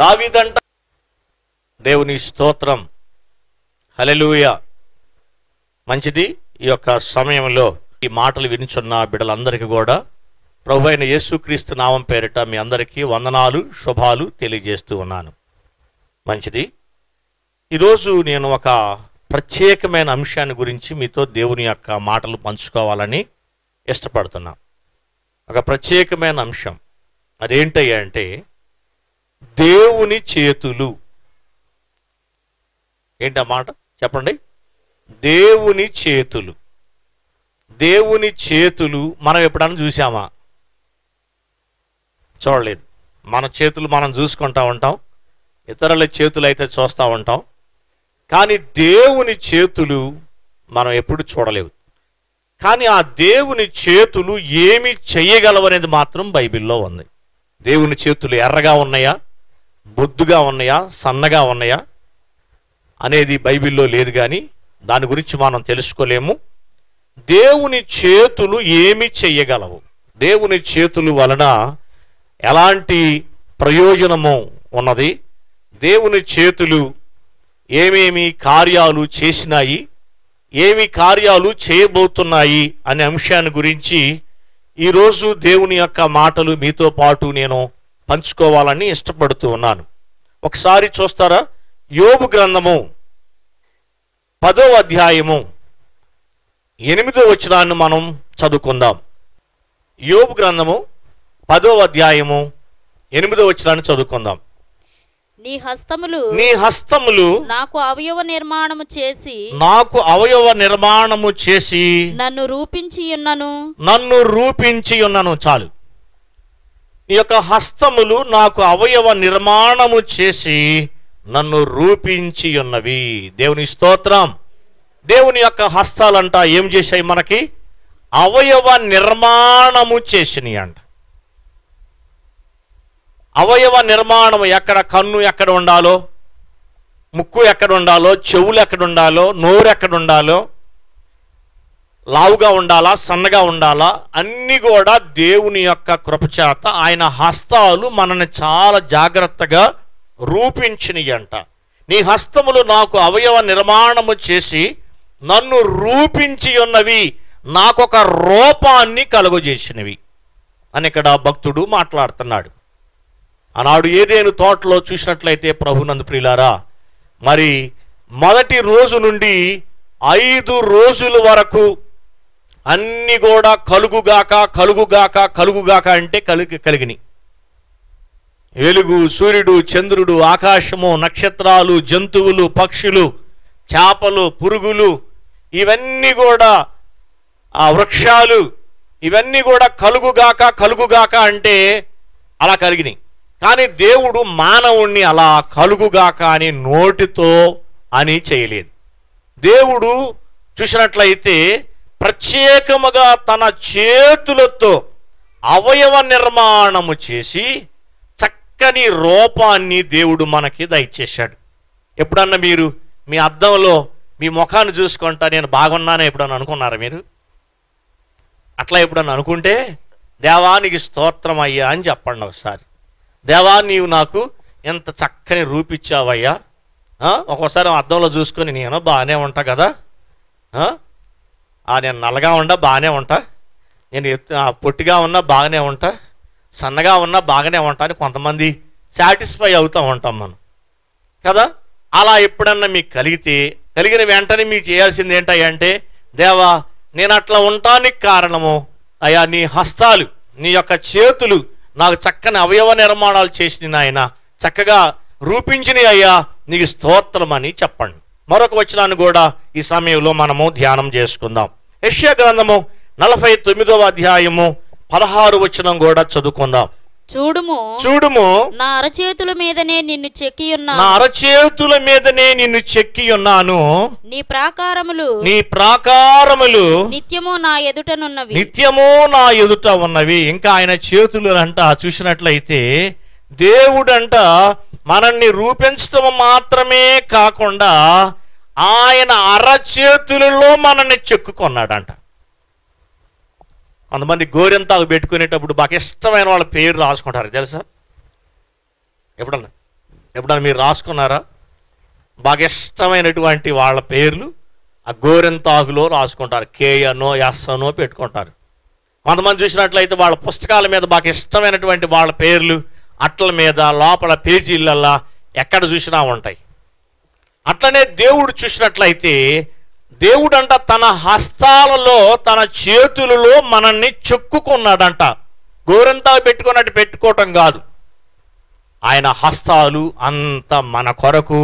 దావీదంట దేవుని స్తోత్రం హలెలూయ మంచిది ఈ యొక్క సమయంలో ఈ మాటలు వినిచున్న బిడ్డలందరికీ కూడా ప్రభు అయిన యేసుక్రీస్తు నామం పేరిట మీ అందరికీ వందనాలు శుభాలు తెలియజేస్తూ ఉన్నాను మంచిది ఈరోజు నేను ఒక ప్రత్యేకమైన అంశాన్ని గురించి మీతో దేవుని యొక్క మాటలు పంచుకోవాలని ఇష్టపడుతున్నా ఒక ప్రత్యేకమైన అంశం అదేంటయ్యా అంటే దేవుని చేతులు ఏంటి ఆ మాట చెప్పండి దేవుని చేతులు దేవుని చేతులు మనం ఎప్పుడన్నా చూసామా చూడలేదు మన చేతులు మనం చూసుకుంటా ఉంటాం ఇతరుల చేతులు అయితే చూస్తూ ఉంటాం కానీ దేవుని చేతులు మనం ఎప్పుడు చూడలేవు కానీ ఆ దేవుని చేతులు ఏమి చేయగలవనేది మాత్రం బైబిల్లో ఉంది దేవుని చేతులు ఎర్రగా ఉన్నాయా బొద్దుగా ఉన్నాయా సన్నగా ఉన్నాయా అనేది బైబిల్లో లేదు కానీ దాని గురించి మనం తెలుసుకోలేము దేవుని చేతులు ఏమి చెయ్యగలవు దేవుని చేతులు వలన ఎలాంటి ప్రయోజనము ఉన్నది దేవుని చేతులు ఏమేమి కార్యాలు చేసినాయి ఏమి కార్యాలు చేయబోతున్నాయి అనే అంశాన్ని గురించి ఈరోజు దేవుని యొక్క మాటలు మీతో పాటు నేను పంచుకోవాలని ఇష్టపడుతూ ఉన్నాను ఒకసారి చూస్తారా యోబు గ్రంథము పదో అధ్యాయము ఎనిమిదో వచనాన్ని మనం చదువుకుందాం యోబు గ్రంథము పదో అధ్యాయము ఎనిమిదో వచనాన్ని చదువుకుందాం నీ హస్తములు నీ హస్తములు నాకు అవయవ నిర్మాణము చేసి నాకు అవయవ నిర్మాణము చేసి నన్ను రూపించి ఉన్నను నన్ను రూపించి ఉన్నాను చాలు నీ యొక్క హస్తములు నాకు అవయవ నిర్మాణము చేసి నన్ను రూపించి ఉన్నవి దేవుని స్తోత్రం దేవుని యొక్క హస్తాలంట ఏం చేశాయి మనకి అవయవ నిర్మాణము చేసినాయి అంట అవయవ నిర్మాణం ఎక్కడ కన్ను ఎక్కడ ఉండాలో ముక్కు ఎక్కడ ఉండాలో చెవులు ఎక్కడ ఉండాలో నోరు ఎక్కడ ఉండాలో లావుగా ఉండాలా సన్నగా ఉండాలా అన్నీ కూడా దేవుని యొక్క కృపచేత ఆయన హస్తాలు మనల్ని చాలా జాగ్రత్తగా రూపించినవి అంట నీ హస్తములు నాకు అవయవ నిర్మాణము చేసి నన్ను రూపించి ఉన్నవి నాకొక రూపాన్ని కలుగజేసినవి అని ఇక్కడ భక్తుడు మాట్లాడుతున్నాడు ఆనాడు ఏదేను తోటలో చూసినట్లయితే ప్రభునందు ప్రియులారా మరి మొదటి రోజు నుండి ఐదు రోజుల వరకు అన్ని కూడా కలుగుగాక కలుగుగాక కలుగుగాక అంటే కలిగి కలిగినాయి వెలుగు సూర్యుడు చంద్రుడు ఆకాశము నక్షత్రాలు జంతువులు పక్షులు చేపలు పురుగులు ఇవన్నీ కూడా ఆ వృక్షాలు ఇవన్నీ కూడా కలుగుగాక కలుగుగాక అంటే అలా కలిగినాయి కానీ దేవుడు మానవుణ్ణి అలా కలుగుగాక అని నోటితో అని చేయలేదు దేవుడు చూసినట్లయితే ప్రత్యేకముగా తన చేతులతో అవయవ నిర్మాణము చేసి చక్కని రూపాన్ని దేవుడు మనకి దయచేశాడు ఎప్పుడన్నా మీరు మీ అద్దంలో మీ ముఖాన్ని చూసుకుంటా నేను బాగున్నానే ఎప్పుడన్నా అనుకున్నారా మీరు అట్లా ఎప్పుడన్నా అనుకుంటే దేవానికి స్తోత్రం అయ్యా అని చెప్పండి ఒకసారి దేవా నీవు నాకు ఎంత చక్కని రూపిచ్చావయ్యా ఆ, ఒక్కోసారి అద్దంలో చూసుకొని నేను బాగానే ఉంటా కదా ఆ? ఆ, నేను నల్లగా ఉండా బాగానే ఉంటా నేను ఎత్తు- ఆ, పొట్టిగా ఉన్నా బాగానే ఉంటా సన్నగా ఉన్నా బాగానే ఉంటా అని కొంతమంది సాటిస్ఫై అవుతూ ఉంటాం మనం కదా అలా ఎప్పుడన్నా మీకు కలిగితే కలిగిన వెంటనే మీకు చేయాల్సింది ఏంటంటే దేవా నేను అట్లా ఉండటానికి కారణము అయ్యా నీ హస్తాలు నీ యొక్క చేతులు నాకు చక్కని అవయవ నిర్మాణాలు చేసిన నాయన చక్కగా రూపించినవి అయ్యా నీకు స్తోత్రం అని చెప్పండి మరొక వచనాన్ని కూడా ఈ సమయంలో మనము ధ్యానం చేసుకుందాం యెషయా గ్రంథము నలభై తొమ్మిదవ అధ్యాయము పదహారు వచనం కూడా చదువుకుందాం చూడుము చూడుము నా అరచేతుల మీదనే నిన్ను చెక్కి ఉన్న నా అరచేతుల మీదనే నిన్ను చెక్కి ఉన్నాను నీ ప్రాకారములు నీ ప్రాకారములు నిత్యము నా ఎదుటనున్నవి నిత్యము నా ఎదుట ఉన్నవి ఇంకా ఆయన చేతులు అంట చూసినట్లయితే దేవుడంట మనల్ని రూపించడం మాత్రమే కాకుండా ఆయన అరచేతులలో మనల్ని చెక్కుకున్నాడంట కొంతమంది గోరెంతాకు పెట్టుకునేటప్పుడు బాగా ఇష్టమైన వాళ్ళ పేరు రాసుకుంటారు తెలుసా ఎప్పుడన్నా ఎప్పుడన్నా మీరు రాసుకున్నారా బాగా ఇష్టమైనటువంటి వాళ్ళ పేర్లు ఆ గోరెంతాకులో రాసుకుంటారు కేయనో ఎస్సనో పెట్టుకుంటారు కొంతమంది చూసినట్లయితే వాళ్ళ పుస్తకాల మీద బాగా ఇష్టమైనటువంటి వాళ్ళ పేర్లు అట్ల మీద లోపల పేజీలల్లా ఎక్కడ చూసినా ఉంటాయి అట్లనే దేవుడు చూసినట్లయితే దేవుడంట తన హస్తాలలో తన చేతులలో మనల్ని చెక్కుకున్నాడంట గోరంతా పెట్టుకున్నట్టు పెట్టుకోవటం కాదు ఆయన హస్తాలు అంత మన కొరకు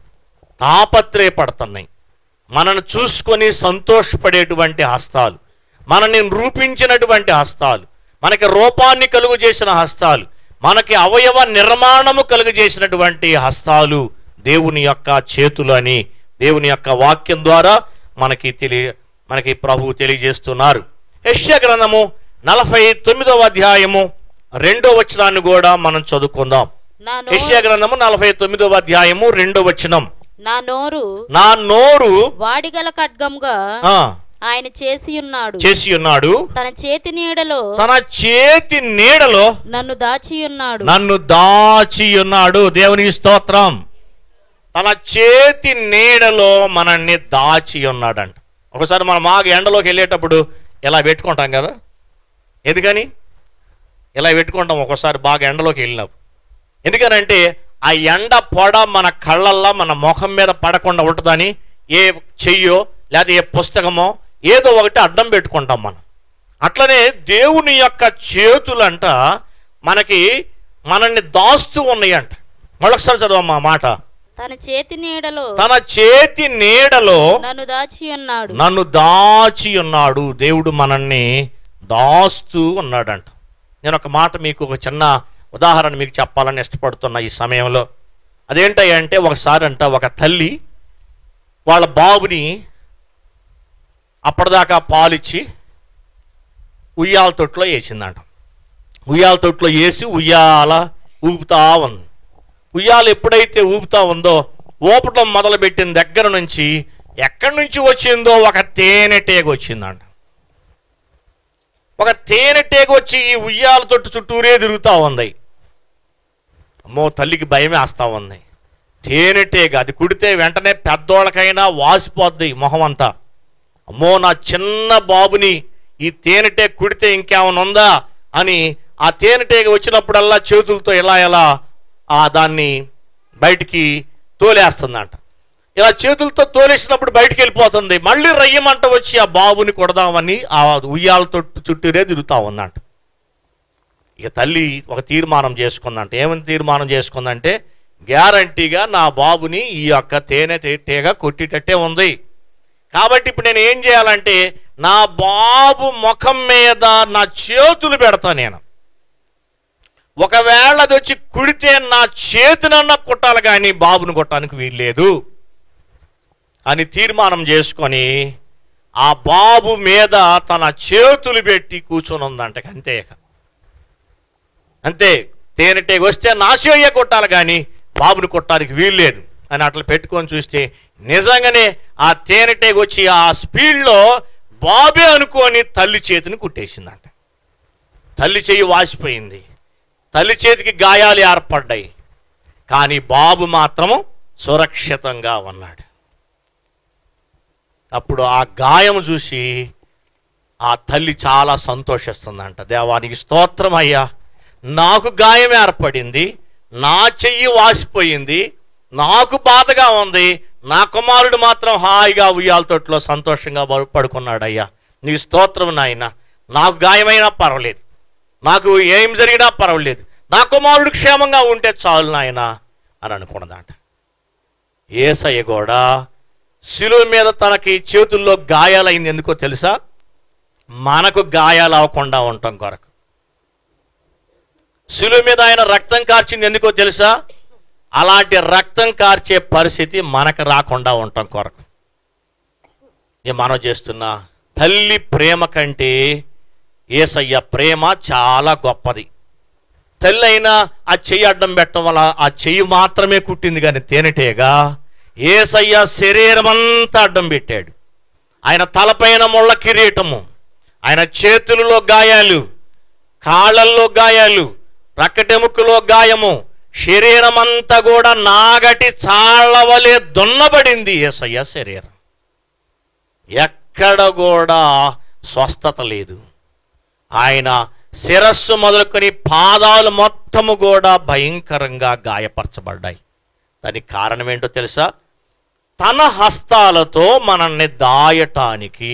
తాపత్రయపడుతున్నాయి మనను చూసుకొని సంతోషపడేటువంటి హస్తాలు మనల్ని రూపించినటువంటి హస్తాలు మనకి రూపాన్ని కలుగు చేసిన హస్తాలు మనకి అవయవ నిర్మాణము కలుగు చేసినటువంటి హస్తాలు దేవుని యొక్క చేతులు అని దేవుని యొక్క వాక్యం ద్వారా మనకి తెలియ మనకి ప్రభు తెలియజేస్తున్నారు యెషయా గ్రంథము నలభై తొమ్మిదవ అధ్యాయము రెండో వచనాన్ని కూడా మనం చదువుకుందాం నా యెషయా నోరు గ్రంథము నలభై తొమ్మిదవ అధ్యాయము రెండో వచనం నా నోరు నా నోరు వాడిగల ఖడ్గంగా ఆ, ఆయన చేసి ఉన్నాడు చేసి ఉన్నాడు తన చేతి నీడలో తన చేతి నీడలో నన్ను దాచి ఉన్నాడు నన్ను దాచి ఉన్నాడు దేవునికి స్తోత్రం తన చేతి నీడలో మనల్ని దాచి ఉన్నాడంట ఒకసారి మనం మాకు ఎండలోకి వెళ్ళేటప్పుడు ఇలా పెట్టుకుంటాం కదా ఎందుకని ఇలా పెట్టుకుంటాం ఒక్కోసారి బాగా ఎండలోకి వెళ్ళినప్పుడు ఎందుకనంటే ఆ ఎండ పొడ మన కళ్ళల్లో మన ముఖం మీద పడకుండా ఉంటుందని ఏ చెయ్యో లేదా ఏ పుస్తకమో ఏదో ఒకటి అడ్డం పెట్టుకుంటాం మనం అట్లనే దేవుని యొక్క చేతులంట మనకి మనల్ని దాస్తూ ఉన్నాయంట మరొకసారి చదవమ్మా ఆ మాట తన చేతి నీడలో తన చేతి నీడలో నన్ను దాచి ఉన్నాడు నన్ను దాచి ఉన్నాడు దేవుడు మనల్ని దాస్తూ ఉన్నాడంట నేను ఒక మాట మీకు ఒక చిన్న ఉదాహరణ మీకు చెప్పాలని ఇష్టపడుతున్న ఈ సమయంలో అదేంటంటే ఒకసారి అంట ఒక తల్లి వాళ్ళ బాబుని అప్పటిదాకా పాలిచ్చి ఉయ్యాల తొట్లో వేసిందంట ఉయ్యాల తొట్లో వేసి ఉయ్యాల ఊపుతా ఉంది ఉయ్యాల ఎప్పుడైతే ఊపుతా ఉందో ఊపటం మొదలుపెట్టిన దగ్గర నుంచి ఎక్కడి నుంచి వచ్చిందో ఒక తేనెటీగ వచ్చిందంట ఒక తేనెటీగ వచ్చి ఈ ఉయ్యాల తొట్టు చుట్టూరే తిరుగుతూ ఉంది అమ్మో తల్లికి భయమే వేస్తూ ఉంది తేనెటీగ అది కుడితే వెంటనే పెద్దోళ్ళకైనా వాసిపోద్ది మొహం అంతా అమ్మో నా చిన్న బాబుని ఈ తేనెటీగ కుడితే ఇంకేమైనా ఉందా అని ఆ తేనెటీగ వచ్చినప్పుడల్లా చేతులతో ఇలా ఇలా ఆ దాన్ని బయటికి తోలేస్తుందంట ఇలా చేతులతో తోలేసినప్పుడు బయటికి వెళ్ళిపోతుంది మళ్ళీ రయ్యమంట వచ్చి ఆ బాబుని కొడదామని ఆ ఉయ్యాల తొట్టు చుట్టూరే తిరుగుతా ఉందంట ఇక తల్లి ఒక తీర్మానం చేసుకుందంట ఏమని తీర్మానం చేసుకుందంటే గ్యారంటీగా నా బాబుని ఈ యొక్క తేనె తేటేగా కొట్టేటట్టే ఉంది కాబట్టి ఇప్పుడు నేను ఏం చేయాలంటే నా బాబు ముఖం మీద నా చేతులు పెడతా నేను ఒకవేళ అది వచ్చి కుడితే నా చేతినన్నా కొట్టాలి కానీ బాబుని కొట్టడానికి వీల్లేదు అని తీర్మానం చేసుకొని ఆ బాబు మీద తన చేతులు పెట్టి కూర్చొని ఉందంట అంతే ఇక. అంతే తేనెటీగ వస్తే నా చెయ్య కొట్టాలి కానీ బాబుని కొట్టడానికి వీల్లేదు అని అట్లా పెట్టుకొని చూస్తే నిజంగానే ఆ తేనెటీగ వచ్చి ఆ స్పీడ్లో బాబే అనుకొని తల్లి చేతిని కుట్టేసిందంట తల్లి చెయ్యి వాసిపోయింది తల్లి చేతికి గాయాలు ఏర్పడ్డాయి కానీ బాబు మాత్రము సురక్షితంగా ఉన్నాడు అప్పుడు ఆ గాయం చూసి ఆ తల్లి చాలా సంతోషిస్తుందంట దేవానికి స్తోత్రం అయ్యా నాకు గాయం ఏర్పడింది నా చెయ్యి వాసిపోయింది నాకు బాధగా ఉంది నా కుమారుడు మాత్రం హాయిగా ఉయ్యాల తొట్టులో సంతోషంగా పడు- పడుకున్నాడు అయ్యా నీ స్తోత్రం నాయన నాకు గాయమైనా పర్వాలేదు నాకు ఏం జరిగినా పర్వాలేదు నా కుమారుడు క్షేమంగా ఉంటే చాలు నాయన అని అనుకున్నదంట ఏసయ్య కూడా శిలువ మీద తనకి చేతుల్లో గాయాలైంది ఎందుకో తెలుసా మనకు గాయాలు అవ్వకుండా ఉండటం కొరకు శిలువ మీద ఆయన రక్తం కార్చింది ఎందుకో తెలుసా అలాంటి రక్తం కార్చే పరిస్థితి మనకు రాకుండా ఉండటం కొరకు ఏ మనం చేస్తున్న తల్లి ప్రేమ కంటే ఏసయ్య ప్రేమ చాలా గొప్పది తల్లి అయినా ఆ చెయ్యి అడ్డం పెట్టడం వల్ల ఆ చెయ్యి మాత్రమే కుట్టింది కానీ తేనెటేగా ఏసయ్య శరీరం అంతా అడ్డం పెట్టాడు ఆయన తలపైన ముళ్ళ కిరీటము ఆయన చేతులలో గాయాలు కాళ్ళల్లో గాయాలు రక్కటెముకలో గాయము శరీరమంతా కూడా నాగటి చాళ్ళవలే దున్నబడింది ఏసయ్య శరీరం ఎక్కడ కూడా స్వస్థత లేదు ఆయన శిరస్సు మొదలుకొని పాదాలు మొత్తము కూడా భయంకరంగా గాయపరచబడ్డాయి దానికి కారణం ఏంటో తెలుసా తన హస్తాలతో మనల్ని దాయటానికి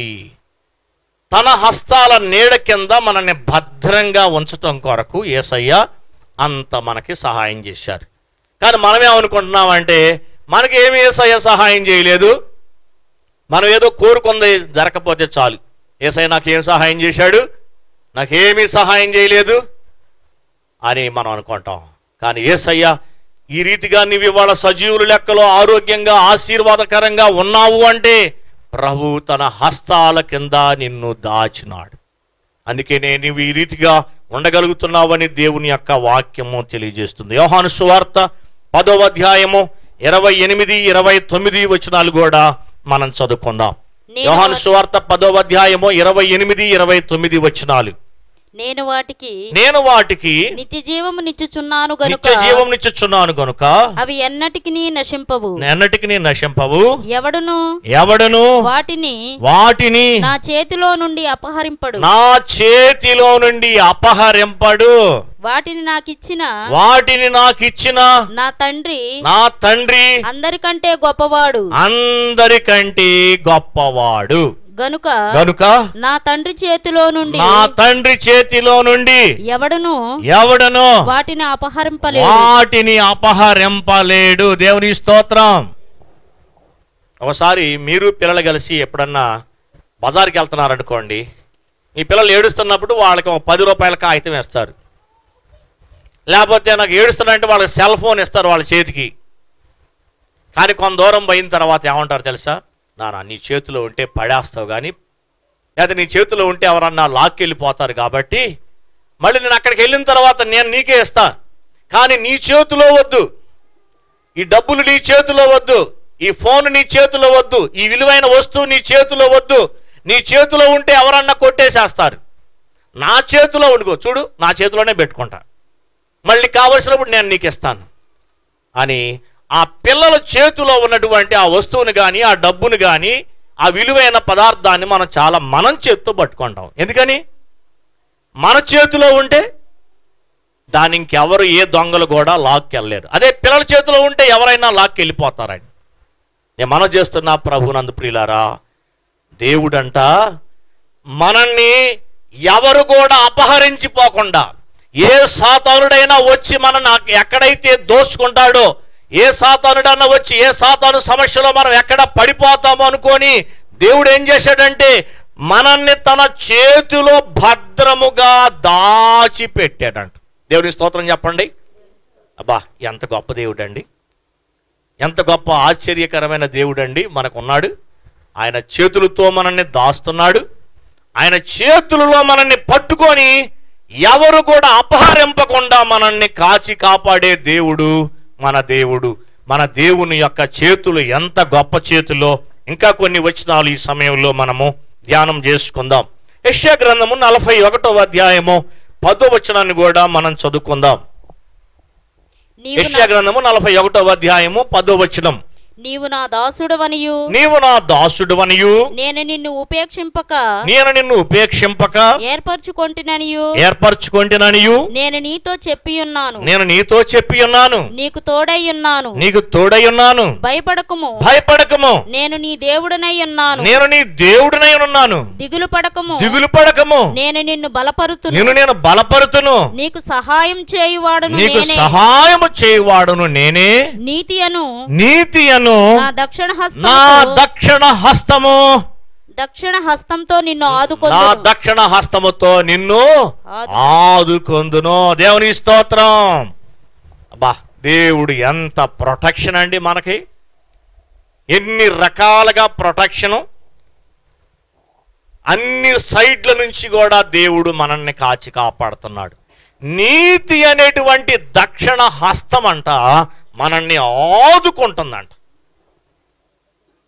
తన హస్తాల నీడ కింద మనల్ని భద్రంగా ఉంచటం కొరకు ఏసయ్య అంత మనకి సహాయం చేశారు కానీ మనమేమనుకుంటున్నామంటే మనకి ఏమి ఏసయ్య సహాయం చేయలేదు మనం ఏదో కోరుకుంది జరగకపోతే చాలు ఏసయ్య నాకేం సహాయం చేశాడు నాకేమీ సహాయం చేయలేదు అని మనం అనుకుంటాం కానీ ఏసయ్య ఈ రీతిగా నీవు ఇవాళ సజీవుల లెక్కలో ఆరోగ్యంగా ఆశీర్వాదకరంగా ఉన్నావు అంటే ప్రభు తన హస్తాల కింద నిన్ను దాచినాడు అందుకే నేను నీవు ఈ రీతిగా ఉండగలుగుతున్నావని దేవుని యొక్క వాక్యము తెలియజేస్తుంది యోహాను సువార్త పదవ అధ్యాయము ఇరవై ఎనిమిది ఇరవై తొమ్మిది వచనాలు కూడా మనం చదువుకుందాం నేను యోహాను సువార్త పదవ అధ్యాయము ఇరవై ఎనిమిది ఇరవై తొమ్మిది వచనాలు నేను వాటికి నేను వాటికి నిత్య జీవము నిచ్చుచున్నాను గనుక నిత్య జీవం నిచ్చుచున్నాను గనుక అవి ఎన్నటికి నశింపవు ఎన్నటికి నీ నశింపవు ఎవడును ఎవడను వాటిని వాటిని నా చేతిలో నుండి అపహరింపడు నా చేతిలో నుండి అపహరింపడు వాటిని నాకిచ్చిన వాటిని నాకిచ్చిన నా తండ్రి నా తండ్రి అందరికంటే గొప్పవాడు అందరికంటే గొప్పవాడు గనుక గనుక నా తండ్రి చేతిలో నుండి నా తండ్రి చేతిలో నుండి ఎవడును ఎవడను వాటిని అపహరింపలేదు వాటిని అపహరింపలేడు దేవుని స్తోత్రం ఒకసారి మీరు పిల్లలు కలిసి ఎప్పుడన్నా బజార్కి వెళ్తున్నారనుకోండి మీ పిల్లలు ఏడుస్తున్నప్పుడు వాళ్ళకి ఒక పది రూపాయల కాగితం వేస్తారు లేకపోతే నాకు ఏడుస్తున్నారంటే వాళ్ళకి సెల్ ఫోన్ ఇస్తారు వాళ్ళ చేతికి కానీ కొంత దూరం పోయిన తర్వాత ఏమంటారు తెలుసా నాన్న నీ చేతిలో ఉంటే పడేస్తావు కానీ లేదా నీ చేతిలో ఉంటే ఎవరన్నా లాక్కెళ్ళిపోతారు కాబట్టి మళ్ళీ నేను అక్కడికి వెళ్ళిన తర్వాత నేను నీకే ఇస్తా కానీ నీ చేతిలో వద్దు ఈ డబ్బులు నీ చేతిలో వద్దు ఈ ఫోన్ నీ చేతిలో వద్దు ఈ విలువైన వస్తువు నీ చేతిలో వద్దు నీ చేతిలో ఉంటే ఎవరన్నా కొట్టేసేస్తారు నా చేతిలో ఉండుకో చూడు నా చేతిలోనే పెట్టుకుంటా మళ్ళీ కావలసినప్పుడు నేను నీకు ఇస్తాను అని ఆ పిల్లల చేతిలో ఉన్నటువంటి ఆ వస్తువుని కానీ ఆ డబ్బుని కానీ ఆ విలువైన పదార్థాన్ని మనం చాలా మనం చేతితో పట్టుకుంటాం ఎందుకని మన చేతిలో ఉంటే దాని ఇంకెవరు ఏ దొంగలు కూడా లాక్కెళ్ళలేరు అదే పిల్లల చేతిలో ఉంటే ఎవరైనా లాక్కి వెళ్ళిపోతారని నేను మనం చేస్తున్నా ప్రభునందు ప్రియులారా దేవుడంట మనల్ని ఎవరు కూడా అపహరించిపోకుండా ఏ సాతానుడైనా వచ్చి మనల్ని ఎక్కడైతే దోచుకుంటాడో ఏ సాతానుడన్నా వచ్చి ఏ సాతాను సమస్యలో మనం ఎక్కడ పడిపోతామో అనుకొని దేవుడు ఏం చేశాడంటే మనల్ని తన చేతిలో భద్రముగా దాచిపెట్టాడంట దేవుని స్తోత్రం చెప్పండి అబ్బా ఎంత గొప్ప దేవుడండి ఎంత గొప్ప ఆశ్చర్యకరమైన దేవుడండి మనకున్నాడు ఆయన చేతులతో మనల్ని దాస్తున్నాడు ఆయన చేతులలో మనల్ని పట్టుకొని ఎవరు కూడా అపహరింపకుండా మనల్ని కాచి కాపాడే దేవుడు మన దేవుడు మన దేవుని యొక్క చేతులు ఎంత గొప్ప చేతులో ఇంకా కొన్ని వచనాలు ఈ సమయంలో మనము ధ్యానం చేసుకుందాం యెషయా గ్రంథము నలభై ఒకటో అధ్యాయము పదో వచనాన్ని కూడా మనం చదువుకుందాం నీవు యెషయా నా- గ్రంథము నలభై ఒకటో అధ్యాయము పదో వచనం నీవు నా దాసుడవనియు నీవు నా దాసుడువనియు నేను నిన్ను ఉపేక్షింపక నేను నిన్ను ఉపేక్షింపక ఏర్పరచుకొంటిననియు ఏర్పరచుకొంటిననియు నేను నీతో చెప్పి ఉన్నాను నేను నీతో చెప్పి ఉన్నాను నీకు తోడై ఉన్నాను నీకు తోడై ఉన్నాను భయపడకము భయపడకము నేను నీ దేవుడనై ఉన్నాను నేను నీ దేవుడినై ఉన్నాను దిగులు పడకము దిగులు పడకము నేను నిన్ను బలపరుతును నేను నేను బలపరుతును నీకు సహాయం చేయువాడును నీకు నేనే సహాయము చేయువాడును నేనే నీతి అను నీతి అను నా దక్షిణ నా హస్తం దక్షిణ హస్తము దక్షిణ హస్తంతో నిన్ను నా ఆదుకొందును దక్షిణ హస్తముతో నిన్ను ఆదు- ఆదుకొందును దేవుని స్తోత్రం అబ్బా దేవుడు ఎంత ప్రొటెక్షన్ అండి మనకి ఎన్ని రకాలుగా ప్రొటెక్షను అన్ని సైడ్ల నుంచి కూడా దేవుడు మనల్ని కాచి కాపాడుతున్నాడు నీతి అనేటువంటి దక్షిణ హస్తం అంట మనల్ని ఆదుకుంటుందంట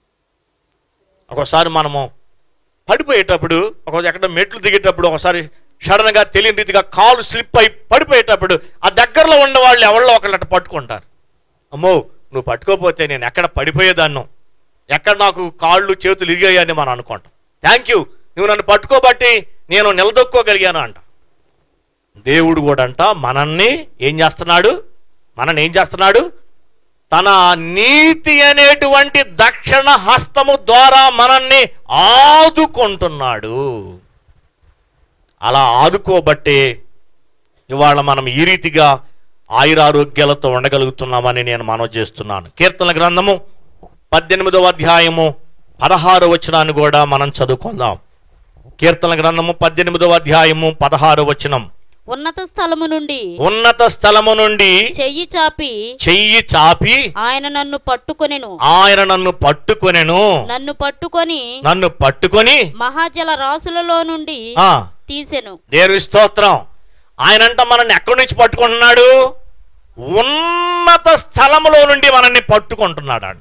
ఒకసారి మనము పడిపోయేటప్పుడు ఒక ఎక్కడ మెట్లు దిగేటప్పుడు ఒకసారి సడన్ గా తెలియని రీతిగా కాలు స్లిప్ అయి పడిపోయేటప్పుడు ఆ దగ్గరలో ఉన్న వాళ్ళు ఎవరిలో ఒకళ్ళట పట్టుకుంటారు అమ్మో నువ్వు పట్టుకోపోతే నేను ఎక్కడ పడిపోయేదాన్ను ఎక్కడ నాకు కాళ్ళు చేతులు ఇరిగాయని మనం అనుకుంటాం థ్యాంక్ యూ నువ్వు నన్ను పట్టుకోబట్టి నేను నిలదొక్కోగలిగాను అంట దేవుడు కూడా అంట మనల్ని ఏం చేస్తున్నాడు మనల్ని ఏం చేస్తున్నాడు తన నీతి అనేటువంటి దక్షిణ హస్తము ద్వారా మనల్ని ఆదుకుంటున్నాడు అలా ఆదుకోబట్టే ఇవాళ మనం ఈ రీతిగా ఆయురారోగ్యాలతో ఉండగలుగుతున్నామని నేను మనవి చేస్తున్నాను కీర్తన గ్రంథము పద్దెనిమిదవ అధ్యాయము పదహారు వచనాన్ని కూడా మనం చదువుకుందాం కీర్తన గ్రంథము పద్దెనిమిదవ అధ్యాయము పదహారు వచనం ఉన్నత స్థలము నుండి ఉన్నత స్థలము నుండి చెయ్యి చాపి చెయ్యి చాపి ఆయన నన్ను పట్టుకొనెను ఆయన నన్ను పట్టుకొనెను నన్ను పట్టుకొని నన్ను పట్టుకొని మహాజల రాసులలో నుండి ఆ తీసెను దేవుని స్తోత్రం ఆయనంట మనల్ని ఎక్కడి నుంచి పట్టుకుంటున్నాడు ఉన్నత స్థలములో నుండి మనల్ని పట్టుకుంటున్నాడు అంట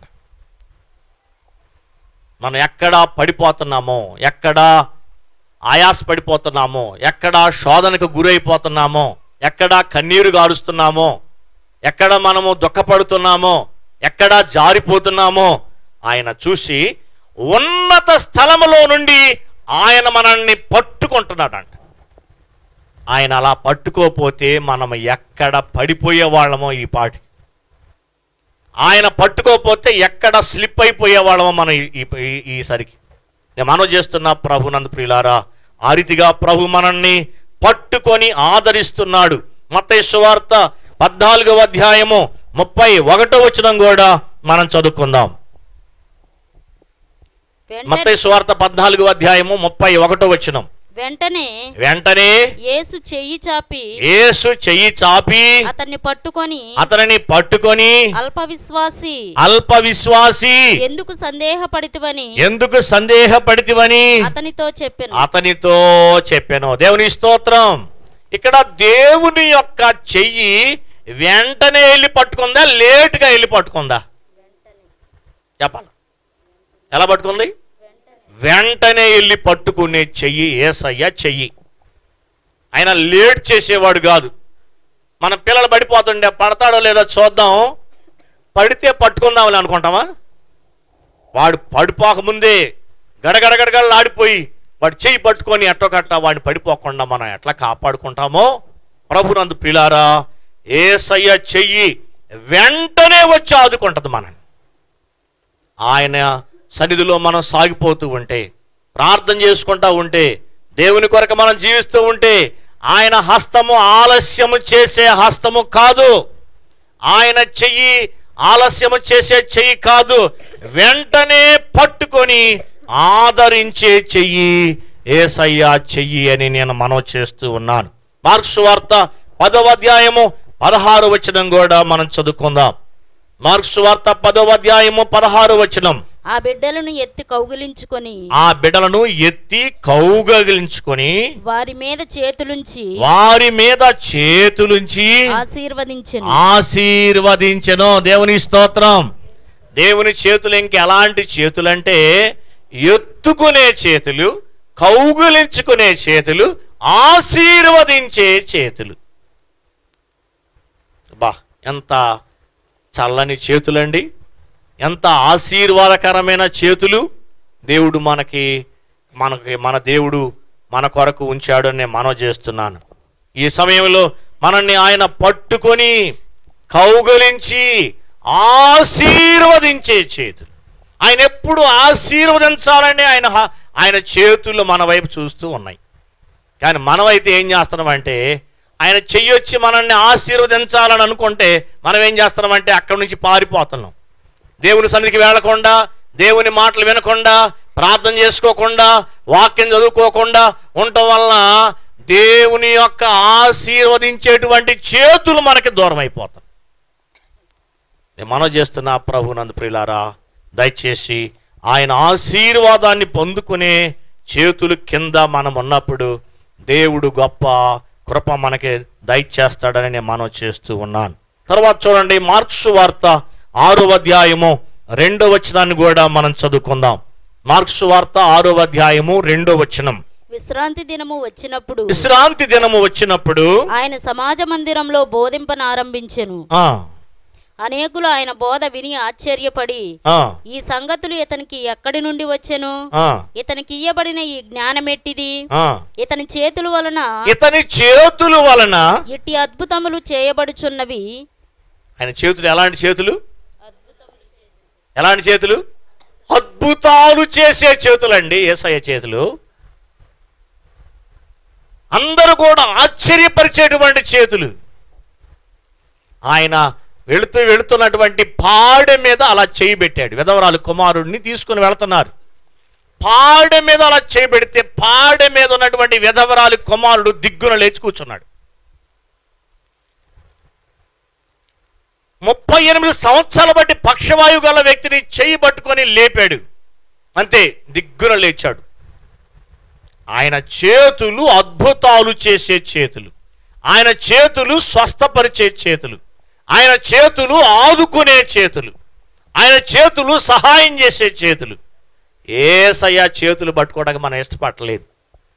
మనం ఎక్కడ పడిపోతున్నామో ఎక్కడ ఆయాస పడిపోతున్నామో ఎక్కడ శోధనకు గురైపోతున్నామో ఎక్కడ కన్నీరు గారుస్తున్నామో ఎక్కడ మనము దుఃఖపడుతున్నామో ఎక్కడ జారిపోతున్నామో ఆయన చూసి ఉన్నత స్థలములో నుండి ఆయన మనల్ని పట్టుకుంటున్నాడంట ఆయన అలా పట్టుకోపోతే మనం ఎక్కడ పడిపోయే వాళ్ళమో ఈ పాటికి ఆయన పట్టుకోపోతే ఎక్కడ స్లిప్ అయిపోయే వాళ్ళమో మనం ఈ- ఈ- ఈ- ఈసరికి నేను మనవి చేస్తున్నా ప్రభు నందు ప్రియులారా ఆ రీతిగా ప్రభు మనల్ని పట్టుకొని ఆదరిస్తున్నాడు మత్తయి వార్త పద్నాలుగవ అధ్యాయము ముప్పై ఒకటో వచనం కూడా మనం చదువుకుందాం వెంటనే మత్తయి సువార్త పద్నాలుగవ అధ్యాయము ముప్పై ఒకటో వచనం వెంటనే వెంటనే యేసు చెయ్యి చాపి యేసు చెయ్యి చాపి అతన్ని పట్టుకొని అతనిని పట్టుకొని అల్ప విశ్వాసి అల్ప విశ్వాసి ఎందుకు సందేహపడితివని ఎందుకు సందేహపడితివని అతనితో చెప్పెను అతనితో చెప్పాను దేవుని స్తోత్రం ఇక్కడ దేవుని యొక్క చెయ్యి వెంటనే వెళ్ళి పట్టుకుందా లేటుగా వెళ్ళి పట్టుకుందా చెప్పాలి ఎలా పట్టుకుంది వెంటనే వెళ్ళి పట్టుకునే చెయ్యి ఏసయ్య చెయ్యి ఆయన లేట్ చేసేవాడు కాదు మన పిల్లలు పడిపోతుండే పడతాడో లేదో చూద్దాం పడితే పట్టుకుందామని అనుకుంటామా వాడు పడిపోకముందే గడగడ గడగడలాడిపోయి వాడు చెయ్యి పట్టుకొని ఎట్టొకట్ట వాడిని పడిపోకుండా మనం ఎట్లా కాపాడుకుంటామో ప్రభునందు పిలారా ఏసయ్య చెయ్యి వెంటనే వచ్చి ఆదుకుంటది మనని ఆయన సన్నిధిలో మనం సాగిపోతూ ఉంటే ప్రార్థన చేసుకుంటా ఉంటే దేవుని కొరకు మనం జీవిస్తూ ఉంటే ఆయన హస్తము ఆలస్యము చేసే హస్తము కాదు ఆయన చెయ్యి ఆలస్యము చేసే చెయ్యి కాదు వెంటనే పట్టుకొని ఆదరించే చెయ్యి ఏసయ్యా చెయ్యి అని నేను మనవి చేస్తూ ఉన్నాను మార్క్స్ వార్త పదవ అధ్యాయము పదహారు వచనం కూడా మనం చదువుకుందాం మార్క్స్ వార్త పదవ అధ్యాయము పదహారు వచనం ఆ బిడ్డలను ఎత్తి కౌగిలించుకొని ఆ బిడ్డలను ఎత్తి కౌగలించుకొని వారి మీద చేతులుంచి వారి మీద చేతులుంచి ఆశీర్వదించెను ఆశీర్వదించెను దేవుని స్తోత్రం దేవుని చేతులు ఇంక ఎలాంటి చేతులంటే ఎత్తుకునే చేతులు కౌగులించుకునే చేతులు ఆశీర్వదించే చేతులు బా ఎంత చల్లని చేతులండి ఎంత ఆశీర్వాదకరమైన చేతులు దేవుడు మనకి మనకి మన దేవుడు మన కొరకు ఉంచాడు అని నేను మనవి చేస్తున్నాను ఈ సమయంలో మనల్ని ఆయన పట్టుకొని కౌగలించి ఆశీర్వదించే చేతులు ఆయన ఎప్పుడు ఆశీర్వదించాలని ఆయన హ- ఆయన చేతులు మన వైపు చూస్తూ ఉన్నాయి కానీ మనమైతే ఏం చేస్తున్నామంటే ఆయన చెయ్యొచ్చి మనల్ని ఆశీర్వదించాలని అనుకుంటే మనం ఏం చేస్తున్నామంటే అక్కడి నుంచి పారిపోతున్నాం దేవుని సన్నిధికి వెళ్లకుండా దేవుని మాటలు వినకుండా ప్రార్థన చేసుకోకుండా వాక్యం చదువుకోకుండా ఉండటం వలన దేవుని యొక్క ఆశీర్వదించేటువంటి చేతులు మనకి దూరం అయిపోతాయి నేను మనం చేస్తున్న ప్రభునందు ప్రియులారా దయచేసి ఆయన ఆశీర్వాదాన్ని పొందుకునే చేతులు కింద మనం ఉన్నప్పుడు దేవుడు గొప్ప కృప మనకి దయచేస్తాడని నేను మనం చేస్తూ ఉన్నాను తర్వాత చూడండి మార్క్స్ వార్త ఆరో అధ్యాయము రెండో వచనాన్ని కూడా మనం చదువుకుందాం మార్క్స్ వార్త ఆరో అధ్యాయము రెండో వచనం విశ్రాంతి దినము వచ్చినప్పుడు విశ్రాంతి దినము వచ్చినప్పుడు ఆయన సమాజ మందిరంలో బోధింపనారంభించెను ఆ, అనేకులు ఆయన బోధ విని ఆశ్చర్యపడి ఆ, ఈ సంగతులు ఇతనికి ఎక్కడి నుండి వచ్చెను ఆ, ఇతనికి ఇయ్యబడిన ఈ జ్ఞానమెట్టిది ఆ. ఇతని చేతుల వలన ఇతని చేతుల వలన ఇట్టి అద్భుతములు చేయబడుచున్నవి ఆయన చేతులు ఎలాంటి చేతులు ఎలాంటి చేతులు అద్భుతాలు చేసే చేతులండి ఏసయ్య చేతులు అందరూ కూడా ఆశ్చర్యపరిచేటువంటి చేతులు ఆయన వెళుతూ వెళుతున్నటువంటి పాడె మీద అలా చేయి పెట్టాడు విధవరాలు కుమారుడిని తీసుకుని వెళుతున్నారు పాడె మీద అలా చేయి పెడితే పాడె మీద ఉన్నటువంటి విధవరాలు కుమారుడు దిగ్గున లేచి కూర్చున్నాడు ముప్పై ఎనిమిది సంవత్సరాల బట్టి పక్షవాయువు గల వ్యక్తిని చేయి పట్టుకొని లేపాడు అంతే దిగ్గున లేచాడు ఆయన చేతులు అద్భుతాలు చేసే చేతులు ఆయన చేతులు స్వస్థపరిచే చేతులు ఆయన చేతులు ఆదుకునే చేతులు ఆయన చేతులు సహాయం చేసే చేతులు ఏసయ్య చేతులు పట్టుకోవడానికి మనం ఇష్టపడలేదు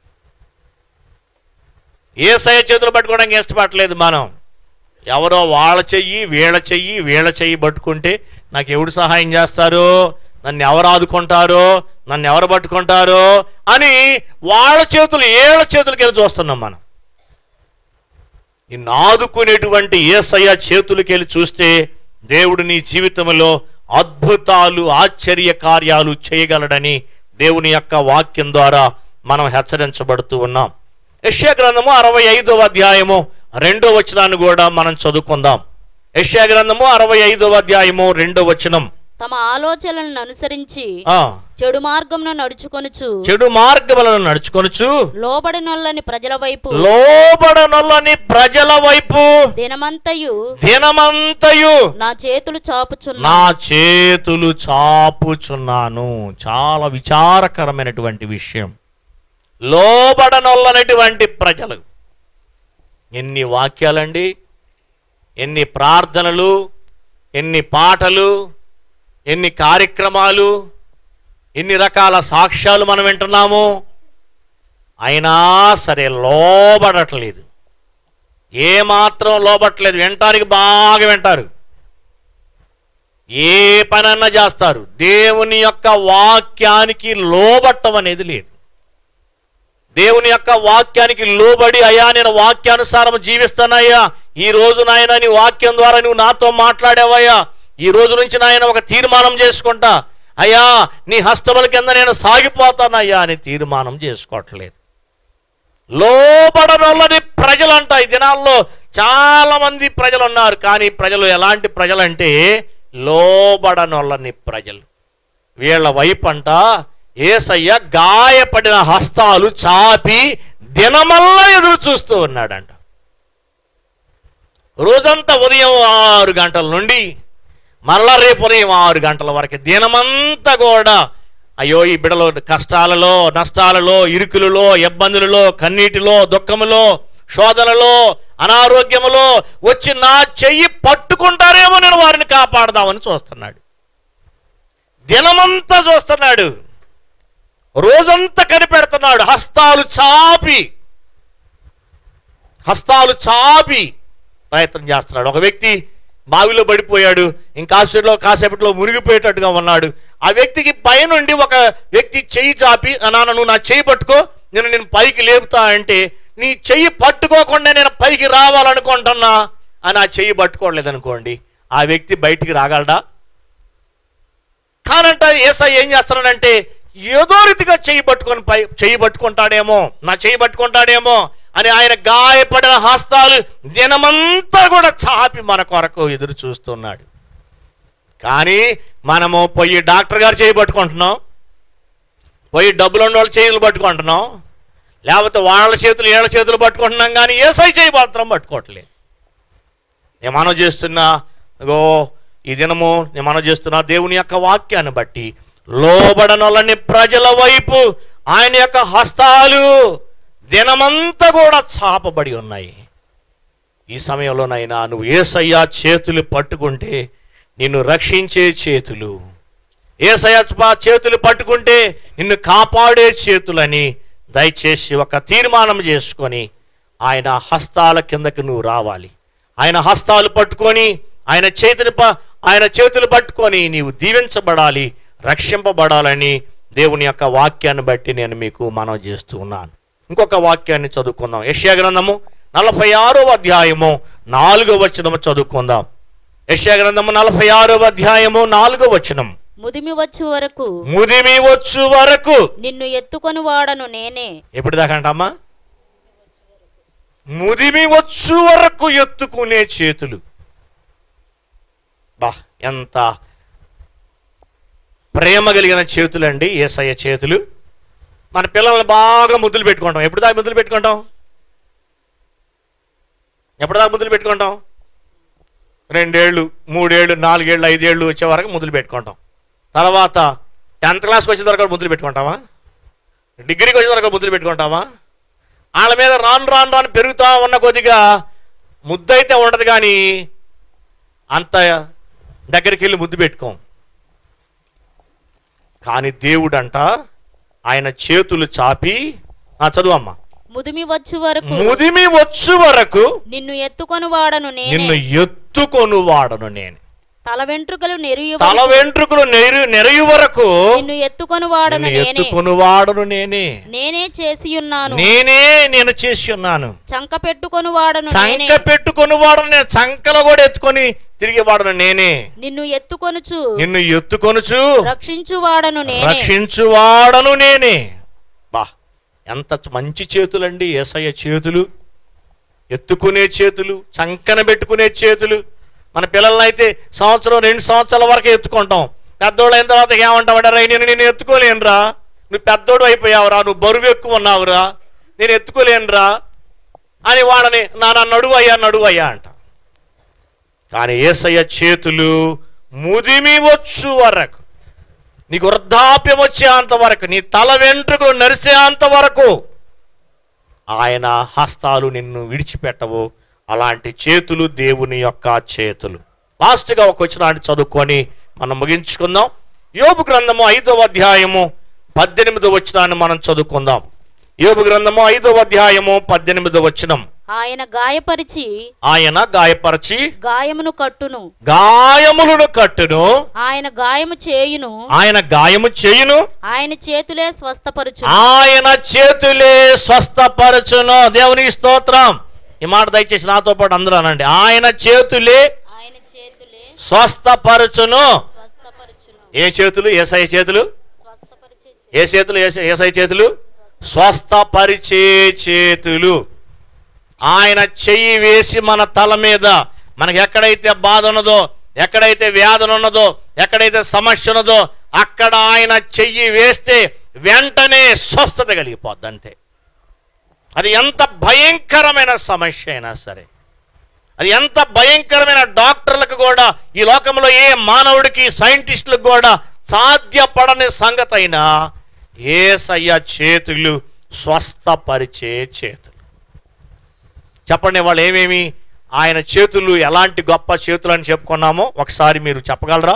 ఏసయ్య చేతులు పట్టుకోవడానికి ఇష్టపడలేదు మనం ఎవరో వాళ్ళ చెయ్యి వీళ్ళ చెయ్యి వీళ్ళ చెయ్యి పట్టుకుంటే నాకు ఎవడు సహాయం చేస్తారో నన్ను ఎవరు ఆదుకుంటారో నన్ను ఎవరు పట్టుకుంటారో అని వాళ్ళ చేతులు ఏళ్ళ చేతులకి వెళ్ళి చూస్తున్నాం మనం నిన్ను ఆదుకునేటువంటి ఏసయ్య చేతులకి వెళ్ళి చూస్తే దేవుడు నీ జీవితంలో అద్భుతాలు ఆశ్చర్య కార్యాలు చేయగలడని దేవుని యొక్క వాక్యం ద్వారా మనం హెచ్చరించబడుతూ ఉన్నాం యెషయా గ్రంథము అరవై ఐదవ అధ్యాయము రెండో వచనాన్ని కూడా మనం చదువుకుందాం యెషయా గ్రంథము అరవై ఐదవ అధ్యాయము రెండో వచనం తమ ఆలోచనలను అనుసరించి ఆ చెడు మార్గమును నడుచుకొనుచు చెడు మార్గములను నడుచుకొనుచు లోబడినొల్లని ప్రజల వైపు లోబడనొల్లని ప్రజల వైపు దినమంతయు దినమంతయు నా చేతులు చాపుచున్నా నా చేతులు చాపుచున్నాను చాలా విచారకరమైనటువంటి విషయం లోబడనొల్లనటువంటి ప్రజలు ఎన్ని వాక్యాలండి ఎన్ని ప్రార్థనలు ఎన్ని పాటలు ఎన్ని కార్యక్రమాలు ఎన్ని రకాల సాక్ష్యాలు మనం వింటున్నాము అయినా సరే లోబడట్లేదు ఏమాత్రం లోబట్టలేదు వినటానికి బాగా వింటారు ఏ పనన్నా చేస్తారు దేవుని యొక్క వాక్యానికి లోబట్టం అనేది లేదు దేవుని యొక్క వాక్యానికి లోబడి అయ్యా నేను వాక్యానుసారం జీవిస్తానయ్యా ఈ రోజు నాయన నీ వాక్యం ద్వారా నువ్వు నాతో మాట్లాడావయ్యా ఈ రోజు నుంచి నాయన ఒక తీర్మానం చేసుకుంటా అయ్యా నీ హస్తముల కింద నేను సాగిపోతానయ్యా అని తీర్మానం చేసుకోవట్లేదు లోబడనొల్లని ప్రజలంట ఈ దినాల్లో చాలా మంది ప్రజలు ఉన్నారు కానీ ప్రజలు ఎలాంటి ప్రజలంటే లోబడనొల్లని ప్రజలు వీళ్ళ వైపు అంట ఏసయ్య గాయపడిన హస్తాలు చాపి దినమల్లా ఎదురు చూస్తూ ఉన్నాడంట రోజంతా ఉదయం ఆరు గంటల నుండి మరలా రేపు ఉదయం ఆరు గంటల వరకు దినమంతా కూడా అయ్యో ఈ బిడలో కష్టాలలో నష్టాలలో ఇరుకులలో ఇబ్బందులలో కన్నీటిలో దుఃఖములో శోధనలో అనారోగ్యములో వచ్చి నా చెయ్యి పట్టుకుంటారేమో నేను వారిని కాపాడదామని చూస్తున్నాడు దినమంతా చూస్తున్నాడు రోజంతా కనిపెడుతున్నాడు హస్తాలు చాపి హస్తాలు చాపి ప్రయత్నం చేస్తున్నాడు ఒక వ్యక్తి బావిలో పడిపోయాడు ఇంకాసేపులో కాసేపట్లో మునిగిపోయేటట్టుగా ఉన్నాడు ఆ వ్యక్తికి పైనుండి ఒక వ్యక్తి చెయ్యి చాపి నాన్న నువ్వు నా చెయ్యి పట్టుకో నేను నేను పైకి లేపుతా అంటే నీ చెయ్యి పట్టుకోకుండా నేను పైకి రావాలనుకుంటున్నా అని ఆ చెయ్యి పట్టుకోలేదనుకోండి ఆ వ్యక్తి బయటికి రాగలడా కానంట ఏసై ఏం చేస్తున్నాడంటే ఏదో రీతిగా చెయ్యి పట్టుకొని పై చెయ్యి పట్టుకుంటాడేమో నా చెయ్యి పట్టుకుంటాడేమో అని ఆయన గాయపడిన హస్తాలు దినమంతా కూడా చాపి మన కొరకు ఎదురు చూస్తున్నాడు కానీ మనము పోయి డాక్టర్ గారు చేయి పట్టుకుంటున్నాం పోయి డబ్బులు ఉన్న వాళ్ళ చేతులు పట్టుకుంటున్నాం లేకపోతే వాళ్ళ చేతులు ఏళ్ళ చేతులు పట్టుకుంటున్నాం కానీ ఏసై చేయి మాత్రం పట్టుకోవట్లేదు నేను మనం చేస్తున్నా ఇగో ఈ దినము నేను మనం చేస్తున్నా దేవుని యొక్క వాక్యాన్ని బట్టి లోబడనొల్లని ప్రజల వైపు ఆయన యొక్క హస్తాలు దినమంతా కూడా చాపబడి ఉన్నాయి ఈ సమయంలోనైనా నువ్వు ఏసయ్యా చేతులు పట్టుకుంటే నిన్ను రక్షించే చేతులు ఏసయ్య చేతులు పట్టుకుంటే నిన్ను కాపాడే చేతులని దయచేసి ఒక తీర్మానం చేసుకొని ఆయన హస్తాల కిందకి నువ్వు రావాలి ఆయన హస్తాలు పట్టుకొని ఆయన చేతిని ప ఆయన చేతులు పట్టుకొని నీవు దీవించబడాలి రక్షింపబడాలని దేవుని యొక్క వాక్యాన్ని బట్టి నేను మీకు మనవి చేస్తూ ఉన్నాను ఇంకొక వాక్యాన్ని చదువుకుందాం యెషయా గ్రంథము నలభై ఆరో అధ్యాయము నాలుగో వచనము చదువుకుందాం యెషయా గ్రంథము నలభై ఆరో అధ్యాయము నాలుగో వచనం ముదిమి వచ్చు వరకు ముదిమి వచ్చు వరకు నిన్ను ఎత్తుకొని వాడను నేనే ఎప్పుడు దాకా అంటమ్మా ముదిమి వచ్చు వరకు ఎత్తుకునే చేతులు బా ఎంత ప్రేమ కలిగిన చేతులండి ఏసయ్య చేతులు మన పిల్లల్ని బాగా ముద్దులు పెట్టుకుంటాం ఎప్పుడు దాకా ముద్దులు పెట్టుకుంటాం ఎప్పుడు దాకా ముద్దులు పెట్టుకుంటాం రెండేళ్ళు మూడేళ్ళు నాలుగేళ్ళు ఐదేళ్ళు వచ్చే వరకు ముద్దులు పెట్టుకుంటాం తర్వాత టెన్త్ క్లాస్కి వచ్చే వరకు ముద్దులు పెట్టుకుంటామా డిగ్రీకి వచ్చిన వరకు ముద్దులు పెట్టుకుంటామా వాళ్ళ మీద రాను రాను రాను పెరుగుతా ఉన్న కొద్దిగా ముద్దయితే ఉండదు కానీ అంత దగ్గరికి వెళ్ళి ముద్దు పెట్టుకోం కానీ దేవుడంట ఆయన చేతులు చాపి ఆ చదువమ్మా ముదిమి వచ్చు వరకు ముదిమి వచ్చు వరకు నిన్ను ఎత్తుకొని వాడను నిన్ను నేనే ఎత్తుకొను వాడను నేను తల వెంట్రుకలు నెరియు తల వెంట్రుకలు నెరు నెరయు వరకు నిన్ను ఎత్తుకొని వాడను నిన్ను నేనే ఎత్తుకొను వాడను నేనే నేనే చేసి ఉన్నాను నేనే నేను చేసి ఉన్నాను చంక పెట్టుకొని వాడను నేనే చంక పెట్టుకొని వాడను నేను చంకలో కూడా ఎత్తుకొని తిరిగి వాడను నేనే నిన్ను ఎత్తుకొనుచు నిన్ను ఎత్తుకొనుచు రక్షించు వాడను నేనే రక్షించు వాడను నేనే బా ఎంత మంచి చేతులండి ఏసయ్య చేతులు ఎత్తుకునే చేతులు చంకన పెట్టుకునే చేతులు మన పిల్లల్ని అయితే సంవత్సరం రెండు సంవత్సరాల వరకు ఎత్తుకుంటాం పెద్దోళ్ళు అయిన తర్వాత ఏమంటామంటే రా నేను నేను ఎత్తుకోలేనురా నువ్వు పెద్దోడు అయిపోయావురా నువ్వు బరువు ఎక్కువ ఉన్నావురా నేను ఎత్తుకోలేనురా అని వాళ్ళని నా నా నడువు అయ్యా నడువు అయ్యా అంట కానీ ఏసయ్య చేతులు ముదిమి వచ్చు వరకు నీకు వృద్ధాప్యం వచ్చేంత వరకు నీ తల వెంట్రుకలు నరిసేంత వరకు ఆయన హస్తాలు నిన్ను విడిచిపెట్టవు అలాంటి చేతులు దేవుని యొక్క చేతులు లాస్ట్గా ఒక వచ్చినాన్ని చదువుకొని మనం ముగించుకుందాం యోబు గ్రంథము ఐదవ అధ్యాయము పద్దెనిమిదో వచ్చినాన్ని మనం చదువుకుందాం యోబు గ్రంథము ఐదవ అధ్యాయము పద్దెనిమిదో వచనం ఆయన గాయపరిచి ఆయన గాయపరచి గాయమును కట్టును గాయములను కట్టును ఆయన గాయము చేయును ఆయన గాయము చేయును ఆయన చేతులే స్వస్థపరచు ఆయన చేతులే స్వస్థపరచును దేవునికి స్తోత్రం ఈ మాట దయచేసి నాతో పాటు అందరూ అనండి ఆయన చేతులే ఆయన చేతులే స్వస్థపరచును స్వస్థపరచును ఏ చేతులు ఏసఐ చేతులు స్వస్థపరిచే చే- ఏ చేతులు ఏస- ఏసఐ చేతులు స్వస్థపరిచే చేతులు ఆయన చెయ్యి వేసి మన తల మీద మనకి ఎక్కడైతే బాధ ఉన్నదో ఎక్కడైతే వ్యాధన ఉన్నదో ఎక్కడైతే సమస్య ఉన్నదో అక్కడ ఆయన చెయ్యి వేస్తే వెంటనే స్వస్థత కలిగిపోద్ది అంతే అది ఎంత భయంకరమైన సమస్య అయినా సరే అది ఎంత భయంకరమైన డాక్టర్లకు కూడా ఈ లోకంలో ఏ మానవుడికి సైంటిస్టులకు కూడా సాధ్యపడని సంగతి అయినా ఏసయ్య చేతులు స్వస్థపరిచే చేతులు చెప్పండి వాళ్ళు ఏమేమి ఆయన చేతులు ఎలాంటి గొప్ప చేతులు అని చెప్పుకున్నామో ఒకసారి మీరు చెప్పగలరా